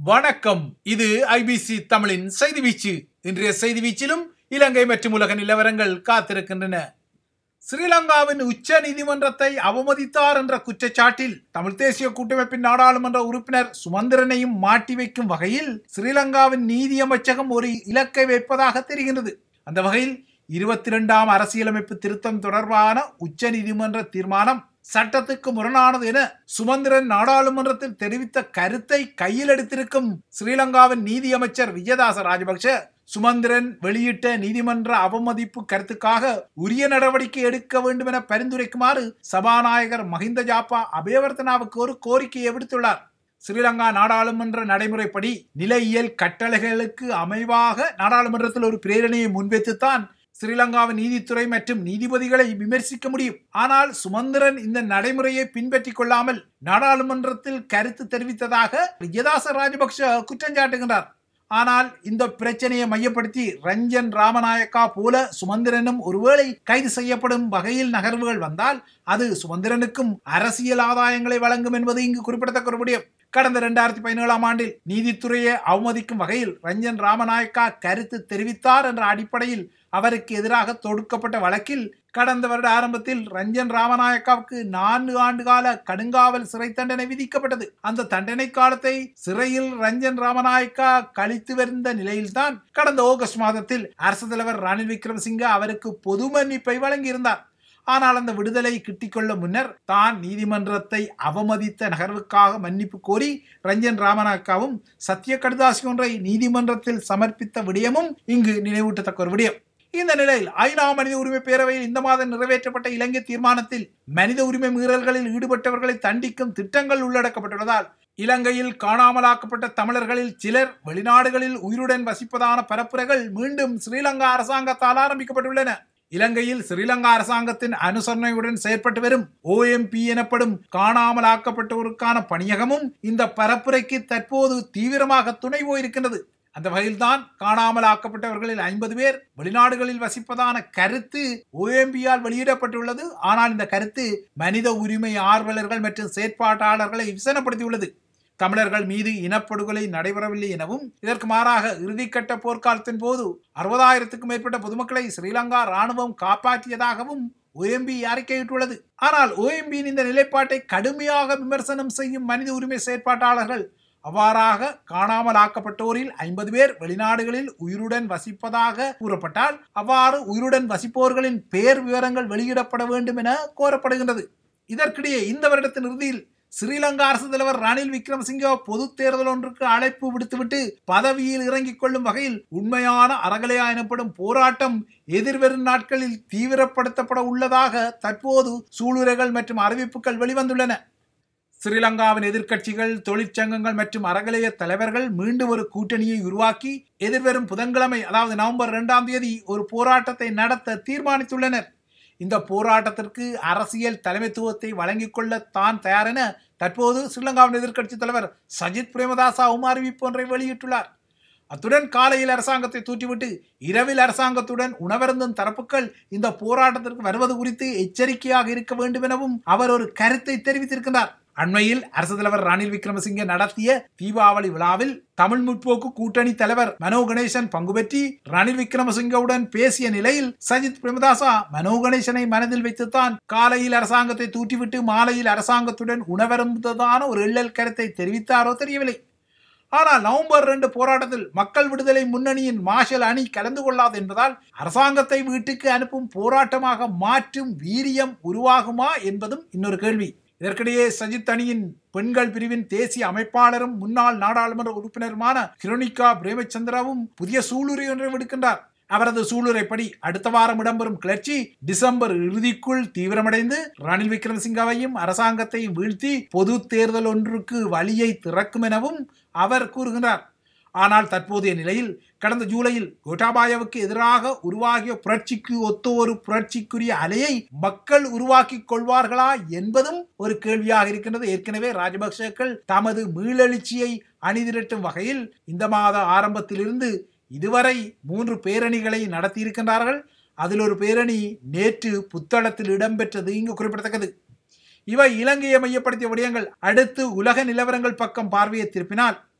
வணக்கம் இது ஐபிசி தமிழின் செய்தி வீச்சு இன்றைய செய்தி வீச்சிலும் இலங்கை மற்றும் உலக நிலவரங்கள் காத்திருக்கின்றன ஸ்ரீலங்காவின் உச்ச நீதிமன்றத்தை அவமதித்தார் என்ற குற்றச்சாட்டில் தமிழ் தேசிய கூட்டமைப்பின் நாடாளுமன்ற உறுப்பினர் சுமந்திரனையும் மாட்டி வைக்கும் வகையில் ஸ்ரீலங்காவின் நீதி அமைச்சகம் ஒரு இலக்கை வைப்பதாக தெரிகின்றது அந்த வகையில் இருபத்தி இரண்டாம் அரசியலமைப்பு திருத்தம் தொடர்பான உச்ச நீதிமன்ற தீர்மானம் சட்டத்துக்கு முரணானது என சுமந்திரன் நாடாளுமன்றத்தில் தெரிவித்த கருத்தை கையில் எடுத்திருக்கும் ஸ்ரீலங்காவின் நீதி அமைச்சர் விஜயதாச ராஜபக்ஷ சுமந்திரன் வெளியிட்ட நீதிமன்ற அவமதிப்பு கருத்துக்காக உரிய நடவடிக்கை எடுக்க வேண்டும் என பரிந்துரைக்குமாறு சபாநாயகர் மஹிந்த ஜாப்பா அபயவர்த்தனாவுக்கு ஒரு கோரிக்கையை விடுத்துள்ளார் ஸ்ரீலங்கா நாடாளுமன்ற நடைமுறைப்படி நிலையியல் கட்டளைகளுக்கு அமைவாக நாடாளுமன்றத்தில் ஒரு பிரேரணையை முன்வைத்துத்தான் ஸ்ரீலங்காவின் நீதித்துறை மற்றும் நீதிபதிகளை விமர்சிக்க முடியும் ஆனால் சுமந்திரன் இந்த நடைமுறையை பின்பற்றிக் கொள்ளாமல் நாடாளுமன்றத்தில் கருத்து தெரிவித்ததாக விஜயதாச ராஜபக்ஷ குற்றம் சாட்டுகின்றார் ஆனால் இந்த பிரச்சனையை மையப்படுத்தி ரஞ்சன் ராமநாயக்கா போல சுமந்திரனும் ஒருவேளை கைது செய்யப்படும் வகையில் நகர்வுகள் வந்தால் அது சுமந்திரனுக்கும் அரசியல் ஆதாயங்களை வழங்கும் என்பது இங்கு குறிப்பிடத்தக்க ஒரு விடயம் கடந்த இரண்டாயிரத்தி பதினேழாம் ஆண்டில் நீதித்துறையை அவமதிக்கும் வகையில் ரஞ்சன் ராமநாயக்கா கருத்து தெரிவித்தார் என்ற அடிப்படையில் அவருக்கு எதிராக தொடுக்கப்பட்ட வழக்கில் கடந்த வருட ஆரம்பத்தில் ரஞ்சன் ராமநாயக்காவுக்கு நான்கு ஆண்டு கால கடுங்காவல் சிறை தண்டனை விதிக்கப்பட்டது அந்த தண்டனை காலத்தை சிறையில் ரஞ்சன் ராமநாயக்கா கழித்து வருந்த நிலையில்தான் கடந்த ஆகஸ்ட் மாதத்தில் அரசு தலைவர் ரணில் விக்ரமசிங்க அவருக்கு பொது மன்னிப்பை வழங்கியிருந்தார் ஆனால் அந்த விடுதலை கிட்டிக்கொள்ள முன்னர் தான் நீதிமன்றத்தை அவமதித்த நகர்வுக்காக மன்னிப்பு கோரி ரஞ்சன் ராமநாயக்காவும் சத்திய கடுதாசி ஒன்றை நீதிமன்றத்தில் சமர்ப்பித்த விடயமும் இங்கு நினைவூட்டத்தக்க ஒரு விடயம் இந்த நிலையில் ஐநா மனித உரிமை பேரவையில் இந்த மாதம் நிறைவேற்றப்பட்ட இலங்கை தீர்மானத்தில் மனித உரிமை மீறல்களில் ஈடுபட்டவர்களை தண்டிக்கும் திட்டங்கள் உள்ளடக்கப்பட்டுள்ளதால் இலங்கையில் காணாமலாக்கப்பட்ட தமிழர்களில் சிலர் வெளிநாடுகளில் உயிருடன் வசிப்பதான பரப்புரைகள் மீண்டும் ஸ்ரீலங்கா அரசாங்கத்தால் ஆரம்பிக்கப்பட்டுள்ளன இலங்கையில் ஸ்ரீலங்கா அரசாங்கத்தின் அனுசரணையுடன் செயற்பட்டு வரும் ஓஎம்பி எனப்படும் காணாமலாக்கப்பட்டோருக்கான பணியகமும் இந்த பரப்புரைக்கு தற்போது தீவிரமாக துணை போயிருக்கின்றது அந்த வகையில்தான் காணாமல் ஆக்கப்பட்டவர்களில் ஐம்பது பேர் வெளிநாடுகளில் வசிப்பதான கருத்து ஓஎம்பியால் வெளியிடப்பட்டுள்ளது ஆனால் இந்த கருத்து மனித உரிமை ஆர்வலர்கள் மற்றும் செயற்பாட்டாளர்களை விசனப்படுத்தியுள்ளது தமிழர்கள் மீது இனப்படுகொலை நடைபெறவில்லை எனவும் இதற்கு மாறாக இறுதிக்கட்ட போர்க்காலத்தின் போது அறுபதாயிரத்துக்கும் மேற்பட்ட பொதுமக்களை ஸ்ரீலங்கா ராணுவம் காப்பாற்றியதாகவும் ஓஎம்பி அறிக்கையிட்டுள்ளது ஆனால் ஓஎம்பியின் இந்த நிலைப்பாட்டை கடுமையாக விமர்சனம் செய்யும் மனித உரிமை செயற்பாட்டாளர்கள் அவ்வாறாக காணாமல் ஆக்கப்பட்டோரில் ஐம்பது பேர் வெளிநாடுகளில் உயிருடன் வசிப்பதாக கூறப்பட்டால் அவ்வாறு உயிருடன் வசிப்போர்களின் பெயர் விவரங்கள் வெளியிடப்பட வேண்டும் என கோரப்படுகின்றது இதற்கிடையே இந்த வருடத்தின் இறுதியில் ஸ்ரீலங்கா அரசு தலைவர் ரணில் விக்ரமசிங்க பொது தேர்தல் ஒன்றுக்கு அழைப்பு விடுத்துவிட்டு பதவியில் இறங்கிக் கொள்ளும் வகையில் உண்மையான அறகலையா எனப்படும் போராட்டம் எதிர்வரும் நாட்களில் தீவிரப்படுத்தப்பட உள்ளதாக தற்போது சூளுரைகள் மற்றும் அறிவிப்புகள் வெளிவந்துள்ளன ஸ்ரீலங்காவின் எதிர்க்கட்சிகள் தொழிற்சங்கங்கள் மற்றும் அறகலைய தலைவர்கள் மீண்டும் ஒரு கூட்டணியை உருவாக்கி எதிர்வரும் புதன்கிழமை அதாவது நவம்பர் இரண்டாம் தேதி ஒரு போராட்டத்தை நடத்த தீர்மானித்துள்ளனர் இந்த போராட்டத்திற்கு அரசியல் தலைமைத்துவத்தை வழங்கிக் கொள்ள தான் தயார் என தற்போது ஸ்ரீலங்காவின் எதிர்க்கட்சி தலைவர் சஜித் பிரேமதாசாவும் அறிவிப்பு ஒன்றை வெளியிட்டுள்ளார் அத்துடன் காலையில் அரசாங்கத்தை தூற்றிவிட்டு இரவில் அரசாங்கத்துடன் உணவருந்தும் தரப்புகள் இந்த போராட்டத்திற்கு வருவது குறித்து எச்சரிக்கையாக இருக்க வேண்டும் எனவும் அவர் ஒரு கருத்தை தெரிவித்திருக்கிறார் அண்மையில் அரசு தலைவர் ரணில் விக்ரமசிங்கே நடத்திய தீபாவளி விழாவில் தமிழ் முற்போக்கு கூட்டணி தலைவர் மனோ கணேசன் பங்கு பெற்றி ரணில் விக்ரமசிங்கவுடன் பேசிய நிலையில் சஜித் பிரேமதாசா மனோ கணேசனை மனதில் வைத்துத்தான் காலையில் அரசாங்கத்தை தூற்றிவிட்டு மாலையில் அரசாங்கத்துடன் உணவருந்ததான ஒரு எள்ளல் கருத்தை தெரிவித்தாரோ தெரியவில்லை ஆனால் நவம்பர் ரெண்டு போராட்டத்தில் மக்கள் விடுதலை முன்னணியின் மார்ஷல் அணி கலந்து கொள்ளாது என்பதால் அரசாங்கத்தை வீட்டுக்கு அனுப்பும் போராட்டமாக மாற்றும் வீரியம் உருவாகுமா என்பதும் இன்னொரு கேள்வி இதற்கிடையே சஜித் அணியின் பெண்கள் பிரிவின் தேசிய அமைப்பாளரும் முன்னாள் நாடாளுமன்ற உறுப்பினருமான கிரோனிகா பிரேமச்சந்திராவும் புதிய சூளுரை ஒன்றை விடுக்கின்றார் அவரது சூளுரைப்படி அடுத்த வாரம் இடம்பெறும் கிளர்ச்சி டிசம்பர் இறுதிக்குள் தீவிரமடைந்து ரணில் விக்ரமசிங்கவையும் அரசாங்கத்தையும் வீழ்த்தி பொது தேர்தல் ஒன்றுக்கு வழியை திறக்கும் எனவும் அவர் கூறுகின்றார் ஆனால் தற்போதைய நிலையில் கடந்த ஜூலையில் கோட்டாபாயவுக்கு எதிராக உருவாகிய புரட்சிக்கு ஒத்த ஒரு புரட்சிக்குரிய அலையை மக்கள் உருவாக்கி கொள்வார்களா என்பதும் ஒரு கேள்வியாக இருக்கின்றது ஏற்கனவே ராஜபக்சேக்கள் தமது மீளெழுச்சியை அணிதிரட்டும் வகையில் இந்த மாத ஆரம்பத்திலிருந்து இதுவரை மூன்று பேரணிகளை நடத்தியிருக்கின்றார்கள் அதில் ஒரு பேரணி நேற்று புத்தளத்தில் இடம்பெற்றது இங்கு குறிப்பிடத்தக்கது இவை இலங்கையை மையப்படுத்திய விடயங்கள் அடுத்து உலக நிலவரங்கள் பக்கம் பார்வையை திருப்பினால்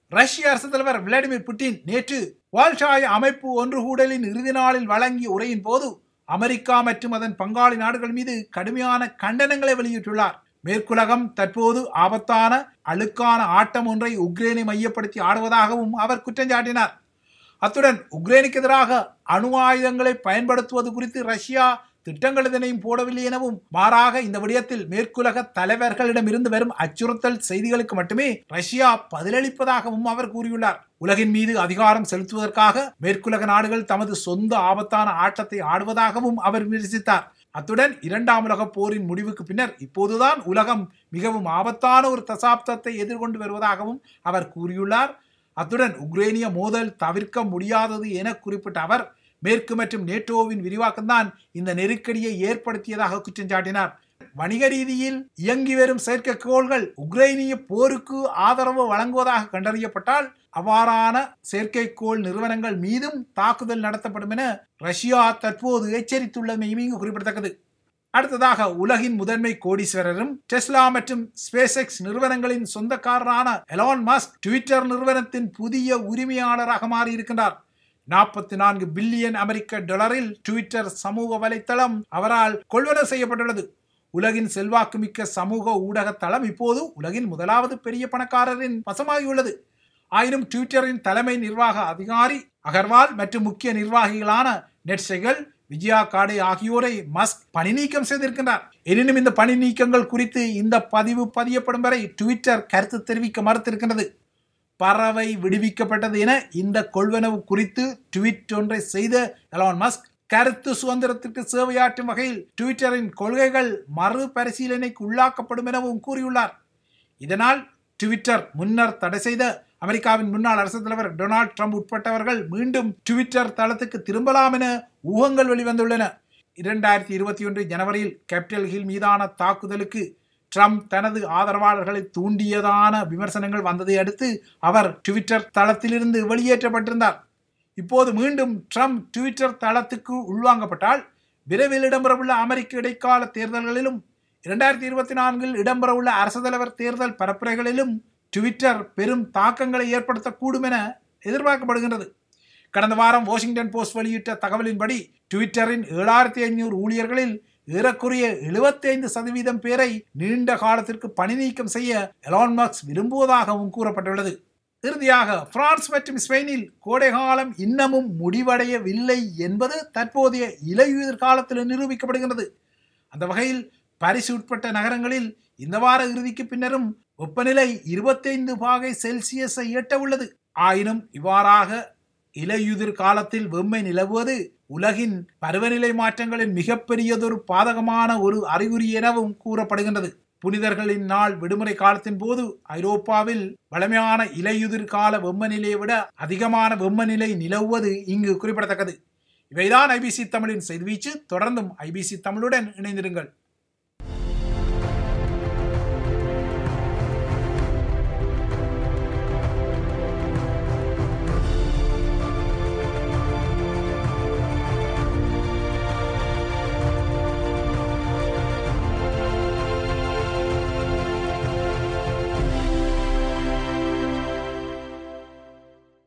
ரஷ்ய அரசு தலைவர் விளாடிமிர் புட்டின் நேற்று வால்ஷாய் அமைப்பு ஒன்று கூடலின் இறுதி நாளில் வழங்கிய உரையின் போது அமெரிக்கா மற்றும் அதன் பங்காளி நாடுகள் மீது கடுமையான கண்டனங்களை வெளியிட்டுள்ளார் மேற்குலகம் தற்போது ஆபத்தான அழுக்கான ஆட்டம் ஒன்றை உக்ரைனை மையப்படுத்தி ஆடுவதாகவும் அவர் குற்றம் சாட்டினார் அத்துடன் உக்ரைனுக்கு எதிராக அணு ஆயுதங்களை பயன்படுத்துவது குறித்து ரஷ்யா திட்டங்கள் இதனையும் போடவில்லை எனவும் மாறாக இந்த விடயத்தில் மேற்குலக தலைவர்களிடமிருந்து வரும் அச்சுறுத்தல் செய்திகளுக்கு மட்டுமே ரஷ்யா பதிலளிப்பதாகவும் அவர் கூறியுள்ளார் உலகின் மீது அதிகாரம் செலுத்துவதற்காக மேற்குலக நாடுகள் தமது சொந்த ஆபத்தான ஆட்டத்தை ஆடுவதாகவும் அவர் விமர்சித்தார் அத்துடன் இரண்டாம் உலக போரின் முடிவுக்கு பின்னர் இப்போதுதான் உலகம் மிகவும் ஆபத்தான ஒரு தசாப்தத்தை எதிர்கொண்டு வருவதாகவும் அவர் கூறியுள்ளார் அத்துடன் உக்ரேனிய மோதல் தவிர்க்க முடியாதது என குறிப்பிட்ட அவர் மேற்கு மற்றும் நேட்டோவின் விரிவாக்கம்தான் இந்த நெருக்கடியை ஏற்படுத்தியதாக குற்றம் சாட்டினார் வணிக ரீதியில் இயங்கி வரும் செயற்கைக்கோள்கள் உக்ரைனிய போருக்கு ஆதரவு வழங்குவதாக கண்டறியப்பட்டால் அவ்வாறான செயற்கைக்கோள் நிறுவனங்கள் மீதும் தாக்குதல் நடத்தப்படும் என ரஷ்யா தற்போது எச்சரித்துள்ளமையும் இங்கு குறிப்பிடத்தக்கது அடுத்ததாக உலகின் முதன்மை கோடீஸ்வரரும் டெஸ்லா மற்றும் ஸ்பேஸ்எக்ஸ் நிறுவனங்களின் சொந்தக்காரரான எலான் மஸ்க் ட்விட்டர் நிறுவனத்தின் புதிய உரிமையாளராக மாறியிருக்கின்றார் நாற்பத்தி நான்கு பில்லியன் அமெரிக்க டாலரில் ட்விட்டர் சமூக வலைத்தளம் அவரால் கொள்வனவு செய்யப்பட்டுள்ளது உலகின் செல்வாக்குமிக்க சமூக ஊடக தளம் இப்போது உலகின் முதலாவது பெரிய பணக்காரரின் வசமாகியுள்ளது ஆயினும் ட்விட்டரின் தலைமை நிர்வாக அதிகாரி அகர்வால் மற்றும் முக்கிய நிர்வாகிகளான நெட்செகல் விஜயா காடே ஆகியோரை மஸ்க் பணி நீக்கம் செய்திருக்கின்றார் எனினும் இந்த பணி நீக்கங்கள் குறித்து இந்த பதிவு பதியப்படும் வரை ட்விட்டர் கருத்து தெரிவிக்க மறுத்திருக்கின்றது பறவை விடுவிக்கப்பட்டது என இந்த கொள்வனவு குறித்து ட்வீட் ஒன்றை செய்த எலான் மஸ்க் கருத்து சுதந்திரத்திற்கு சேவையாற்றும் வகையில் ட்விட்டரின் கொள்கைகள் மறுபரிசீலனைக்கு உள்ளாக்கப்படும் எனவும் கூறியுள்ளார் இதனால் ட்விட்டர் முன்னர் தடை செய்த அமெரிக்காவின் முன்னாள் அரசு தலைவர் டொனால்ட் ட்ரம்ப் உட்பட்டவர்கள் மீண்டும் ட்விட்டர் தளத்துக்கு திரும்பலாம் என ஊகங்கள் வெளிவந்துள்ளன இரண்டாயிரத்தி இருபத்தி ஒன்று ஜனவரியில் கேபிட்டல் ஹில் மீதான தாக்குதலுக்கு ட்ரம்ப் தனது ஆதரவாளர்களை தூண்டியதான விமர்சனங்கள் வந்ததை அடுத்து அவர் ட்விட்டர் தளத்திலிருந்து வெளியேற்றப்பட்டிருந்தார் இப்போது மீண்டும் ட்ரம்ப் ட்விட்டர் தளத்துக்கு உள்வாங்கப்பட்டால் விரைவில் இடம்பெறவுள்ள அமெரிக்க இடைக்கால தேர்தல்களிலும் இரண்டாயிரத்தி இருபத்தி நான்கில் இடம்பெறவுள்ள அரசு தலைவர் தேர்தல் பரப்புரைகளிலும் ட்விட்டர் பெரும் தாக்கங்களை ஏற்படுத்தக்கூடும் என எதிர்பார்க்கப்படுகின்றது கடந்த வாரம் வாஷிங்டன் போஸ்ட் வெளியிட்ட தகவலின்படி ட்விட்டரின் ஏழாயிரத்தி ஐநூறு ஊழியர்களில் ஏறக்குறைய எழுபத்தைந்து சதவீதம் பேரை நீண்ட காலத்திற்கு பணி நீக்கம் செய்ய எலான் மார்க்ஸ் விரும்புவதாகவும் கூறப்பட்டுள்ளது இறுதியாக பிரான்ஸ் மற்றும் ஸ்பெயினில் கோடை காலம் இன்னமும் முடிவடையவில்லை என்பது தற்போதைய இலையுதிர் காலத்தில் நிரூபிக்கப்படுகின்றது அந்த வகையில் பாரிஸ் உட்பட்ட நகரங்களில் இந்த வார இறுதிக்கு பின்னரும் வெப்பநிலை இருபத்தைந்து பாகை செல்சியஸை எட்ட உள்ளது ஆயினும் இவ்வாறாக இலையுதிர் காலத்தில் வெம்மை நிலவுவது உலகின் பருவநிலை மாற்றங்களின் மிகப்பெரியதொரு பாதகமான ஒரு அறிகுறி எனவும் கூறப்படுகின்றது புனிதர்களின் நாள் விடுமுறை காலத்தின் போது ஐரோப்பாவில் வளமையான இலையுதிர் கால வெப்பநிலையை விட அதிகமான வெப்பநிலை நிலவுவது இங்கு குறிப்பிடத்தக்கது இவைதான் ஐபிசி தமிழின் செய்தி வீச்சு தொடர்ந்தும் ஐபிசி தமிழுடன் இணைந்திருங்கள்